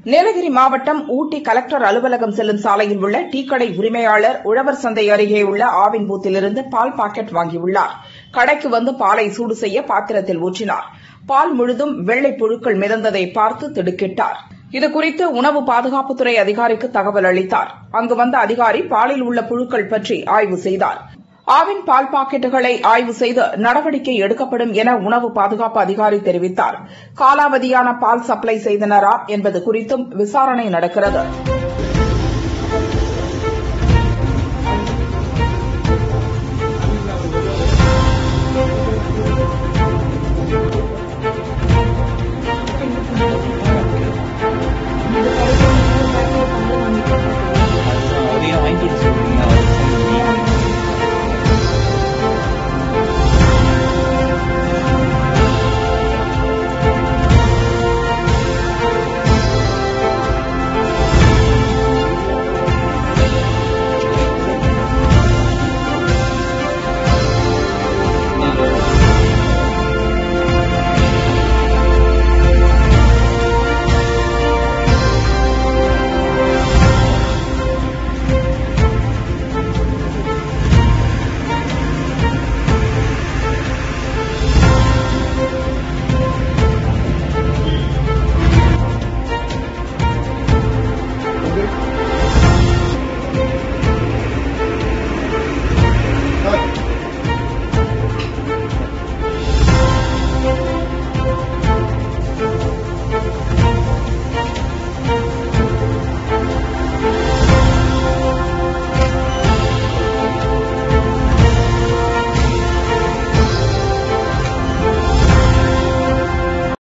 நீலகிரி மாவட்டம் ஊட்டி கலெக்டர் அலுவலகம் செல்லும் சாலையில் உள்ள டீக்கடை உரிமையாளர் உழவர் சந்தை அருகே உள்ள ஆவின் பூத்திலிருந்து பால் பாக்கெட் வாங்கியுள்ளார் கடைக்கு வந்து பாலை சூடு செய்ய பாத்திரத்தில் ஊற்றினார் பால் முழுதும் வெள்ளை புழுக்கள் மிதந்ததை பார்த்து திடுக்கிட்டார் இதுகுறித்து உணவு பாதுகாப்புத்துறை அதிகாரிக்கு தகவல் அளித்தார் அங்கு வந்த அதிகாரி பாலில் உள்ள புழுக்கள் பற்றி ஆய்வு செய்தார் ஆவின் பால் பாக்கெட்டுகளை ஆய்வு செய்து நடவடிக்கை எடுக்கப்படும் என உணவு பாதுகாப்பு அதிகாரி தெரிவித்தார் காலாவதியான பால் சப்ளை செய்தனரா என்பது குறித்தும் விசாரணை நடக்கிறது